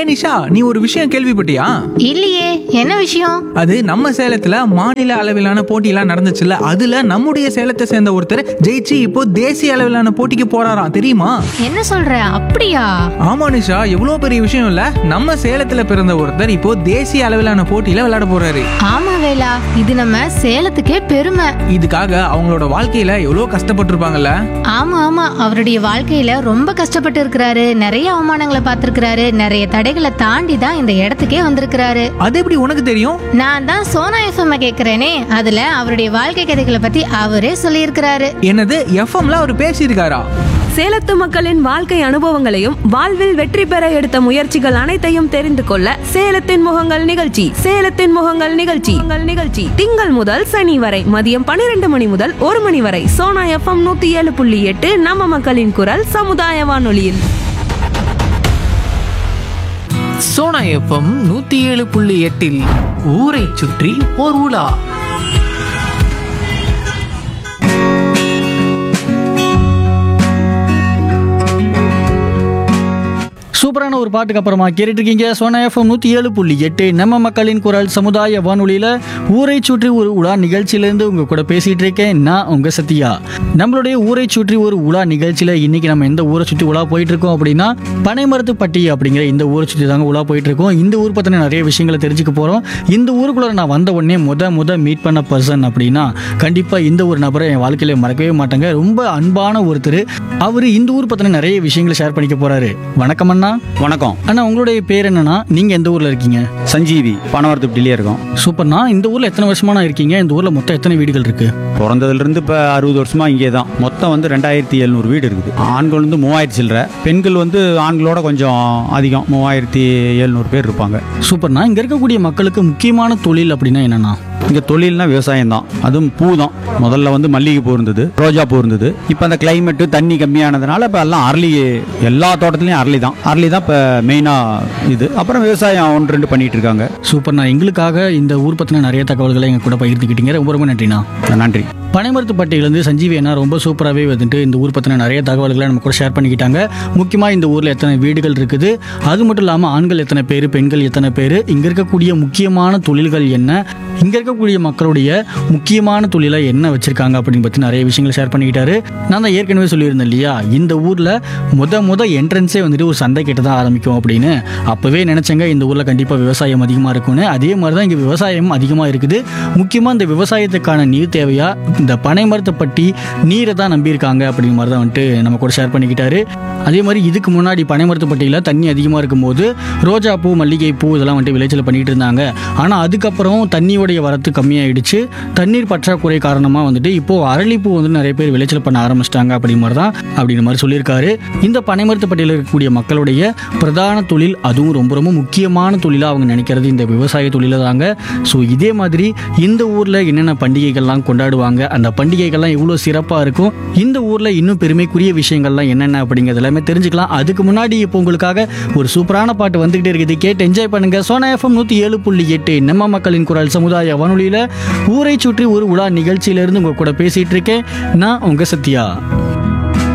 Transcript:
நிஷா நீ ஒரு விஷயம் கேள்விப்பட்டியா இல்லையே என்ன விஷயம் அது நம்ம சேலத்துல மாநில அளவிலான போட்டியெல்லாம் நடந்துச்சுல்ல அதுல நம்முடைய சேலத்தை சேர்ந்த ஒருத்தர் ஜெயிச்சு இப்போ தேசிய அளவிலான போட்டிக்கு போறாராம் தெரியுமா என்ன சொல்ற அப்படியா ஆமா நிஷா எவ்வளவு பெரிய விஷயம் இல்ல நம்ம சேலத்துல பிறந்த ஒருத்தர் இப்போ தேசிய அளவிலான போட்டியில விளையாட போறாரு ஆமா வேலா இது நம்ம சேலத்துக்கே பெருமை இதுக்காக அவங்களோட வாழ்க்கையில எவ்வளவு கஷ்டப்பட்டிருப்பாங்கல்ல ஆமா ஆமா அவருடைய வாழ்க்கையில ரொம்ப கஷ்டப்பட்டு இருக்கிறாரு நிறைய அவமானங்களை பார்த்திருக்கிறாரு நிறைய தடைகளை தாண்டி தான் இந்த இடத்துக்கே வந்திருக்கிறாரு அது எப்படி உனக்கு தெரியும் நான் தான் சோனா எஃப்எம் கேக்குறேனே அதுல அவருடைய வாழ்க்கை கதைகளை பத்தி அவரே சொல்லியிருக்கிறாரு என்னது எஃப்எம்ல அவர் பேசியிருக்காரா சேலத்து மக்களின் வாழ்க்கை அனுபவங்களையும் வாழ்வில் வெற்றி பெற எடுத்த முயற்சிகள் அனைத்தையும் தெரிந்து கொள்ள சேலத்தின் முகங்கள் நிகழ்ச்சி சேலத்தின் முகங்கள் நிகழ்ச்சி உங்கள் நிகழ்ச்சி திங்கள் முதல் சனி வரை மதியம் பன்னிரண்டு மணி முதல் ஒரு மணி வரை சோனா எஃப்எம் நூத்தி ஏழு புள்ளி எட்டு நம்ம மக்களின் குரல் சமுதாய வானொலியில் சோனா எஃப்எம் நூத்தி ஏழு புள்ளி எட்டில் ஊரை சுற்றி ஓர் உலா சூப்பரான ஒரு பாட்டுக்கு அப்புறமா கேட்டுட்டு இருக்கீங்க சோனா எஃப்எம் நூற்றி ஏழு புள்ளி எட்டு நம்ம மக்களின் குரல் சமுதாய வானொலியில் ஊரை சுற்றி ஒரு உலா நிகழ்ச்சியிலேருந்து உங்கள் கூட பேசிகிட்டு இருக்கேன் நான் உங்கள் சத்யா நம்மளுடைய ஊரை சுற்றி ஒரு உலா நிகழ்ச்சியில் இன்னைக்கு நம்ம எந்த ஊரை சுற்றி உலா போயிட்டு இருக்கோம் அப்படின்னா பனைமரத்துப்பட்டி அப்படிங்கிற இந்த ஊரை சுற்றி தாங்க உலா போயிட்டு இருக்கோம் இந்த ஊர் பற்றின நிறைய விஷயங்களை தெரிஞ்சுக்க போகிறோம் இந்த ஊருக்குள்ள நான் வந்த உடனே முத முத மீட் பண்ண பர்சன் அப்படின்னா கண்டிப்பாக இந்த ஒரு நபரை என் வாழ்க்கையில மறக்கவே மாட்டாங்க ரொம்ப அன்பான ஒருத்தர் அவர் இந்த ஊர் பற்றின நிறைய விஷயங்களை ஷேர் பண்ணிக்க போறாரு வணக்கம் அண்ணா வணக்கம் அண்ணா உங்களுடைய பேர் என்னன்னா நீங்க எந்த ஊர்ல இருக்கீங்க சஞ்சீவி பனவரத்துப்பட்டிலே இருக்கோம் சூப்பர்ண்ணா இந்த ஊர்ல எத்தனை வருஷமா இருக்கீங்க இந்த ஊர்ல மொத்தம் எத்தனை வீடுகள் இருக்கு பிறந்ததுலேருந்து இப்போ அறுபது வருஷமா இங்கே தான் மொத்தம் வந்து ரெண்டாயிரத்தி எழுநூறு வீடு இருக்குது ஆண்கள் வந்து மூவாயிரத்தி சில்லற பெண்கள் வந்து ஆண்களோட கொஞ்சம் அதிகம் மூவாயிரத்தி எழுநூறு பேர் இருப்பாங்க சூப்பர்ண்ணா இங்க இருக்கக்கூடிய மக்களுக்கு முக்கியமான தொழில் அப்படின்னா என்னன்னா இங்கே தொழில்னா விவசாயம் தான் அதுவும் பூ தான் முதல்ல வந்து மல்லிகை பூ இருந்தது ரோஜா பூ இருந்தது இப்போ அந்த கிளைமேட்டு தண்ணி கம்மியானதுனால இப்போ எல்லாம் அரளி எல்லா தோட்டத்துலையும் அரளி தான் அரளி தான் இப்போ மெயினாக இது அப்புறம் விவசாயம் ஒன்று ரெண்டு பண்ணிட்டு இருக்காங்க சூப்பர்ண்ணா எங்களுக்காக இந்த ஊர் பத்தின நிறைய தகவல்களை எங்க கூட பகிர்ந்துக்கிட்டீங்க ரொம்ப ரொம்ப நன்றிண்ணா நன்றி பனைமரத்துப்பட்டியிலேருந்து சஞ்சீவி அண்ணா ரொம்ப சூப்பராகவே வந்துட்டு இந்த ஊர் பற்றின நிறைய தகவல்களை நம்ம கூட ஷேர் பண்ணிக்கிட்டாங்க முக்கியமாக இந்த ஊரில் எத்தனை வீடுகள் இருக்குது அது மட்டும் இல்லாமல் ஆண்கள் எத்தனை பேர் பெண்கள் எத்தனை பேர் இங்கே இருக்கக்கூடிய முக்கியமான தொழில்கள் என்ன இங்கே இருக்கக்கூடிய மக்களுடைய முக்கியமான தொழிலை என்ன வச்சுருக்காங்க அப்படின்னு பற்றி நிறைய விஷயங்களை ஷேர் பண்ணிக்கிட்டாரு நான் தான் ஏற்கனவே சொல்லியிருந்தேன் இல்லையா இந்த ஊரில் முத முத என்ட்ரன்ஸே வந்துட்டு ஒரு சந்தை கிட்ட தான் ஆரம்பிக்கும் அப்படின்னு அப்போவே நினச்சேங்க இந்த ஊரில் கண்டிப்பாக விவசாயம் அதிகமாக இருக்கும்னு அதே மாதிரி தான் இங்கே விவசாயம் அதிகமாக இருக்குது முக்கியமாக இந்த விவசாயத்துக்கான நீர் தேவையா இந்த பனை மரத்தைப்பட்டி நீரை தான் நம்பியிருக்காங்க அப்படிங்கிற மாதிரி தான் வந்துட்டு நம்ம கூட ஷேர் பண்ணிக்கிட்டாரு அதே மாதிரி இதுக்கு முன்னாடி பனை மரத்துப்பட்டியில் தண்ணி அதிகமாக இருக்கும்போது ரோஜா பூ மல்லிகை பூ இதெல்லாம் வந்துட்டு விளைச்சல் பண்ணிட்டு இருந்தாங்க ஆனால் அதுக்கப்புறம் தண்ணியோடைய வரத்து கம்மியாயிடுச்சு தண்ணீர் பற்றாக்குறை காரணமாக வந்துட்டு இப்போது அரளிப்பூ வந்து நிறைய பேர் விளைச்சல் பண்ண ஆரம்பிச்சிட்டாங்க அப்படிங்கிற மாதிரி தான் அப்படிங்கிற மாதிரி சொல்லியிருக்காரு இந்த பனை மரத்துப்பட்டியில் இருக்கக்கூடிய மக்களுடைய பிரதான தொழில் அதுவும் ரொம்ப ரொம்ப முக்கியமான தொழிலாக அவங்க நினைக்கிறது இந்த விவசாய தொழிலை தாங்க ஸோ இதே மாதிரி இந்த ஊரில் என்னென்ன பண்டிகைகள்லாம் கொண்டாடுவாங்க அந்த பண்டிகைகள்லாம் எவ்வளோ சிறப்பாக இருக்கும் இந்த ஊரில் இன்னும் பெருமைக்குரிய விஷயங்கள்லாம் என்னென்ன அப்படிங்கிறது எல்லாமே தெரிஞ்சுக்கலாம் அதுக்கு முன்னாடி இப்போ உங்களுக்காக ஒரு சூப்பரான பாட்டு வந்துகிட்டே இருக்குது கேட்டு என்ஜாய் பண்ணுங்க சோனா எஃப்எம் நூற்றி ஏழு புள்ளி எட்டு நம்ம மக்களின் குரல் சமுதாய வானொலியில் ஊரை சுற்றி ஒரு உலா நிகழ்ச்சியிலிருந்து உங்க கூட பேசிட்டு இருக்கேன் நான் உங்க சத்யா